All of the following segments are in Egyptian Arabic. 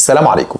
السلام عليكم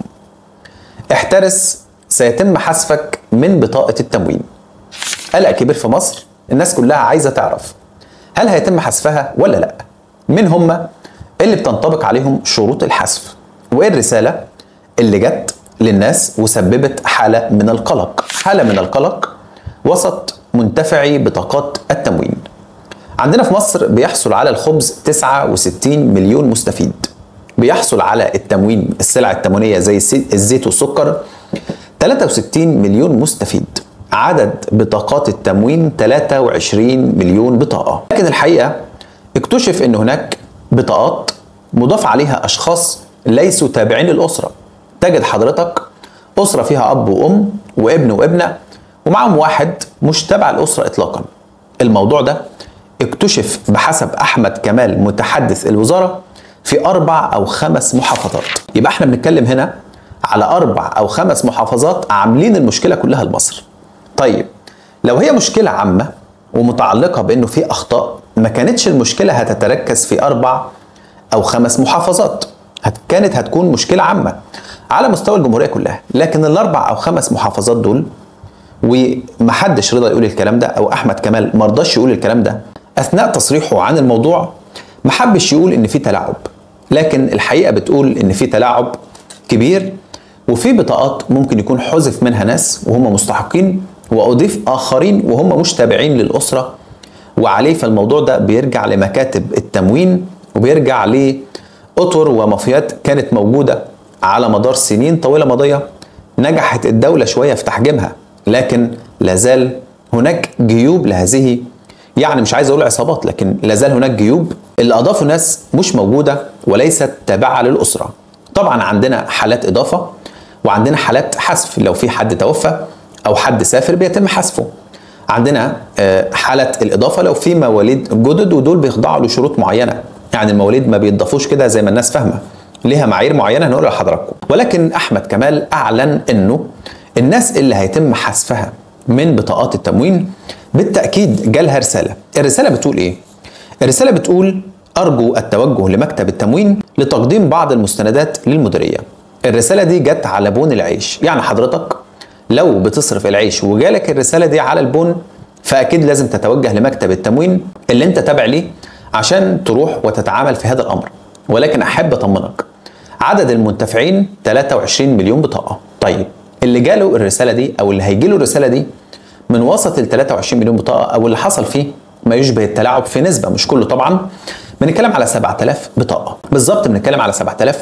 احترس سيتم حذفك من بطاقة التموين قلق كبير في مصر الناس كلها عايزة تعرف هل هيتم حذفها ولا لا مين هم اللي بتنطبق عليهم شروط الحذف وايه الرسالة اللي جت للناس وسببت حالة من القلق حالة من القلق وسط منتفعي بطاقات التموين عندنا في مصر بيحصل على الخبز 69 مليون مستفيد بيحصل على التموين السلع التموينية زي الزيت والسكر 63 مليون مستفيد عدد بطاقات التموين 23 مليون بطاقة لكن الحقيقة اكتشف ان هناك بطاقات مضاف عليها اشخاص ليسوا تابعين للأسرة تجد حضرتك أسرة فيها أب وأم وابن وابنة ومعهم واحد مش تابع الأسرة إطلاقا الموضوع ده اكتشف بحسب أحمد كمال متحدث الوزارة في أربع أو خمس محافظات يبقى احنا بنتكلم هنا على أربع أو خمس محافظات عاملين المشكلة كلها لمصر طيب لو هي مشكلة عامة ومتعلقة بأنه في أخطاء ما كانتش المشكلة هتتركز في أربع أو خمس محافظات هت كانت هتكون مشكلة عامة على مستوى الجمهورية كلها لكن الأربع أو خمس محافظات دول ومحدش رضى يقول الكلام ده أو أحمد كمال مرضاش يقول الكلام ده أثناء تصريحه عن الموضوع محبش يقول إن في تلاعب لكن الحقيقة بتقول إن في تلاعب كبير وفي بطاقات ممكن يكون حذف منها ناس وهم مستحقين وأضيف آخرين وهم مش تابعين للأسرة وعليه فالموضوع ده بيرجع لمكاتب التموين وبيرجع لأطر ومافيات كانت موجودة على مدار سنين طويلة ماضية نجحت الدولة شوية في تحجيمها لكن لازال هناك جيوب لهذه يعني مش عايز اقول عصابات لكن لازال هناك جيوب اللي اضافوا ناس مش موجوده وليست تابعه للاسره. طبعا عندنا حالات اضافه وعندنا حالات حذف لو في حد توفى او حد سافر بيتم حذفه. عندنا حاله الاضافه لو في مواليد جدد ودول بيخضعوا لشروط معينه يعني المواليد ما بيتضافوش كده زي ما الناس فاهمه. ليها معايير معينه هنقول لحضراتكم ولكن احمد كمال اعلن انه الناس اللي هيتم حذفها من بطاقات التموين بالتاكيد جالها رساله الرساله بتقول ايه الرساله بتقول ارجو التوجه لمكتب التموين لتقديم بعض المستندات للمديريه الرساله دي جت على بون العيش يعني حضرتك لو بتصرف العيش وجالك الرساله دي على البون فاكيد لازم تتوجه لمكتب التموين اللي انت تابع ليه عشان تروح وتتعامل في هذا الامر ولكن احب اطمنك عدد المنتفعين 23 مليون بطاقه طيب اللي جاله الرساله دي او اللي هيجي له الرساله دي من وسط ال 23 مليون بطاقه او اللي حصل فيه ما يشبه التلاعب في نسبه مش كله طبعا بنتكلم على 7000 بطاقه بالظبط بنتكلم على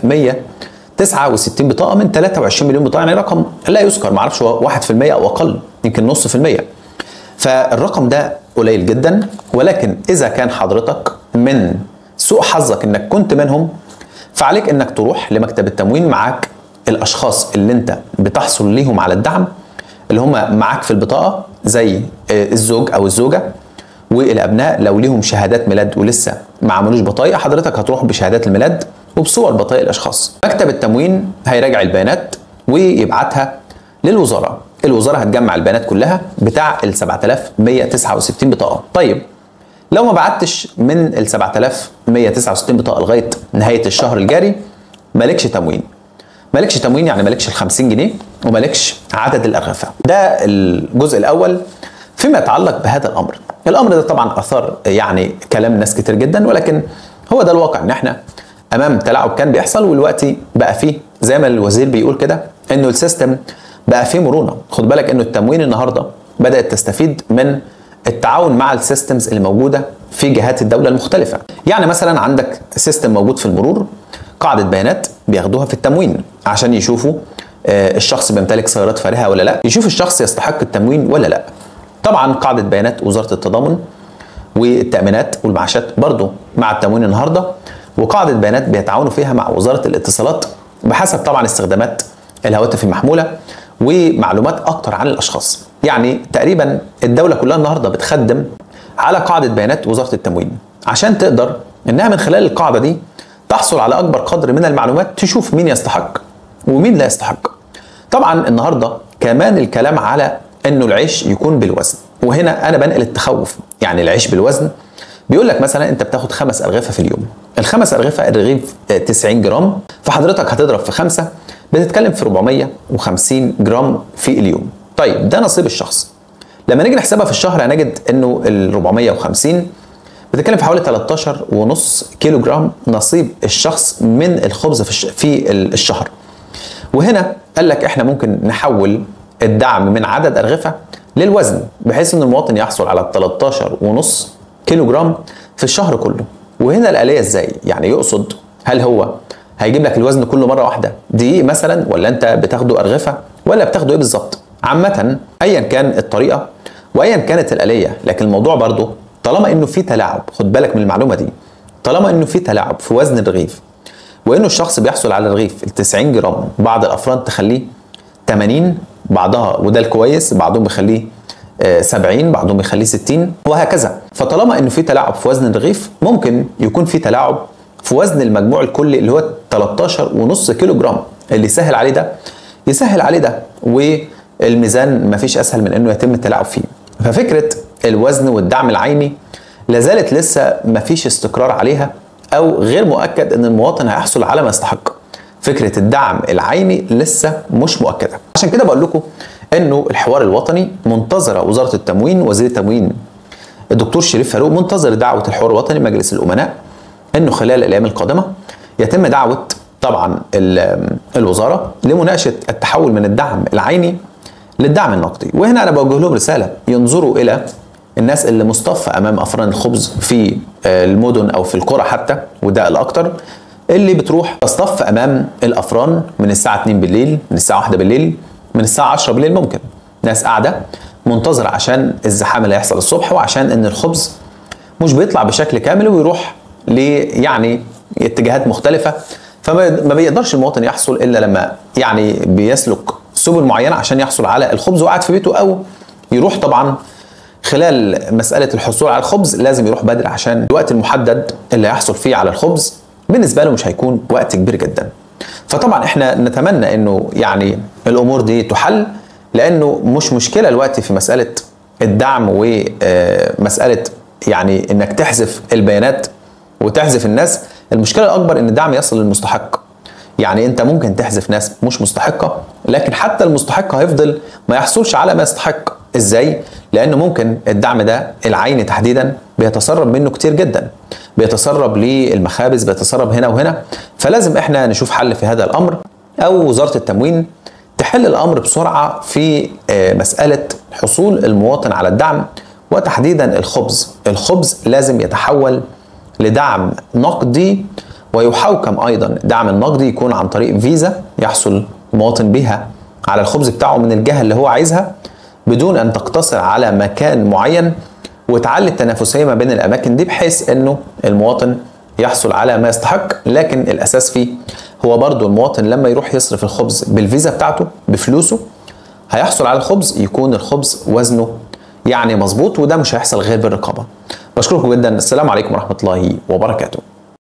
7169 بطاقه من 23 مليون بطاقه يعني رقم لا يذكر ما اعرفش 1% او اقل يمكن نص في المية فالرقم ده قليل جدا ولكن اذا كان حضرتك من سوء حظك انك كنت منهم فعليك انك تروح لمكتب التموين معاك الاشخاص اللي انت بتحصل ليهم على الدعم اللي هم معاك في البطاقه زي الزوج او الزوجه والابناء لو ليهم شهادات ميلاد ولسه ما عملوش بطايق حضرتك هتروح بشهادات الميلاد وبصور بطايق الاشخاص مكتب التموين هيراجع البيانات ويبعتها للوزاره الوزاره هتجمع البيانات كلها بتاع ال 7169 بطاقه طيب لو ما بعتش من ال 7169 بطاقه لغايه نهايه الشهر الجاري مالكش تموين مالكش تموين يعني مالكش ال 50 جنيه ومالكش عدد الارغفه ده الجزء الاول فيما يتعلق بهذا الامر الامر ده طبعا اثار يعني كلام ناس كتير جدا ولكن هو ده الواقع ان احنا امام تلاعب كان بيحصل والوقت بقى فيه زي ما الوزير بيقول كده انه السيستم بقى فيه مرونه خد بالك انه التموين النهارده بدات تستفيد من التعاون مع السيستمز اللي موجوده في جهات الدوله المختلفه يعني مثلا عندك سيستم موجود في المرور قاعده بيانات بياخدوها في التموين عشان يشوفوا الشخص بيمتلك سيارات فارهه ولا لا يشوف الشخص يستحق التموين ولا لا طبعا قاعده بيانات وزاره التضامن والتامينات والمعاشات برضو مع التموين النهارده وقاعده بيانات بيتعاونوا فيها مع وزاره الاتصالات بحسب طبعا استخدامات الهواتف المحموله ومعلومات اكتر عن الاشخاص يعني تقريبا الدوله كلها النهارده بتخدم على قاعده بيانات وزاره التموين عشان تقدر انها من خلال القاعده دي تحصل على اكبر قدر من المعلومات تشوف مين يستحق ومين لا يستحق طبعا النهارده كمان الكلام على انه العيش يكون بالوزن وهنا انا بنقل التخوف يعني العيش بالوزن بيقول لك مثلا انت بتاخد خمس ارغفه في اليوم الخمس ارغفه الرغيف 90 جرام فحضرتك هتضرب في خمسه بتتكلم في 450 جرام في اليوم طيب ده نصيب الشخص لما نيجي نحسبها في الشهر هنجد انه ال 450 بتتكلم في حوالي 13 ونص كيلو جرام نصيب الشخص من الخبز في, في الشهر وهنا قال لك احنا ممكن نحول الدعم من عدد ارغفه للوزن بحيث ان المواطن يحصل على 13 ونص كيلو جرام في الشهر كله وهنا الآلية ازاي يعني يقصد هل هو هيجيب لك الوزن كله مرة واحدة دقيق مثلا ولا انت بتاخده أرغفة ولا بتاخده ايه بالظبط عامة ايا كان الطريقة وايا كانت الآلية لكن الموضوع برضو طالما انه في تلاعب خد بالك من المعلومة دي طالما انه في تلاعب في وزن الرغيف وانه الشخص بيحصل على الرغيف ال 90 جرام بعض الافراد تخليه 80 بعضها وده الكويس بعضهم بيخليه 70 بعضهم يخليه 60 وهكذا فطالما انه في تلاعب في وزن الرغيف ممكن يكون في تلاعب في وزن المجموع الكلي اللي هو 13 ونص كيلو جرام اللي يسهل عليه ده يسهل عليه ده والميزان ما فيش اسهل من انه يتم التلاعب فيه ففكره الوزن والدعم العيني لازالت لسه ما فيش استقرار عليها او غير مؤكد ان المواطن هيحصل على ما يستحق فكره الدعم العيني لسه مش مؤكده عشان كده بقول لكم انه الحوار الوطني منتظره وزاره التموين وزير التموين الدكتور شريف فاروق منتظر دعوه الحوار الوطني مجلس الامناء انه خلال الايام القادمه يتم دعوه طبعا الوزاره لمناقشه التحول من الدعم العيني للدعم النقدي وهنا انا بوجه لهم رساله ينظروا الى الناس اللي مصطفى امام افران الخبز في المدن او في القرى حتى وده الاكثر اللي بتروح تصطف امام الافران من الساعه 2 بالليل من الساعه 1 بالليل من الساعه 10 بالليل ممكن ناس قاعده منتظره عشان الزحام اللي هيحصل الصبح وعشان ان الخبز مش بيطلع بشكل كامل ويروح ل يعني اتجاهات مختلفه فما بيقدرش المواطن يحصل الا لما يعني بيسلك سبل معينه عشان يحصل على الخبز وقاعد في بيته او يروح طبعا خلال مساله الحصول على الخبز لازم يروح بدري عشان الوقت المحدد اللي هيحصل فيه على الخبز بالنسبه له مش هيكون وقت كبير جدا فطبعا احنا نتمنى انه يعني الامور دي تحل لانه مش مشكله الوقت في مساله الدعم ومساله يعني انك تحذف البيانات وتحذف الناس المشكله الاكبر ان الدعم يصل للمستحق يعني انت ممكن تحذف ناس مش مستحقه لكن حتى المستحق هيفضل ما يحصلش على ما يستحق ازاي لانه ممكن الدعم ده العيني تحديدا بيتسرب منه كتير جدا بيتسرب للمخابز بيتسرب هنا وهنا فلازم احنا نشوف حل في هذا الامر او وزاره التموين تحل الامر بسرعه في مساله حصول المواطن على الدعم وتحديدا الخبز الخبز لازم يتحول لدعم نقدي ويحوكم ايضا الدعم النقدي يكون عن طريق فيزا يحصل المواطن بها على الخبز بتاعه من الجهه اللي هو عايزها بدون ان تقتصر على مكان معين وتعلي التنافسيه ما بين الاماكن دي بحيث انه المواطن يحصل على ما يستحق لكن الاساس فيه هو برضو المواطن لما يروح يصرف الخبز بالفيزا بتاعته بفلوسه هيحصل على الخبز يكون الخبز وزنه يعني مظبوط وده مش هيحصل غير بالرقابه بشكركم جدا السلام عليكم ورحمه الله وبركاته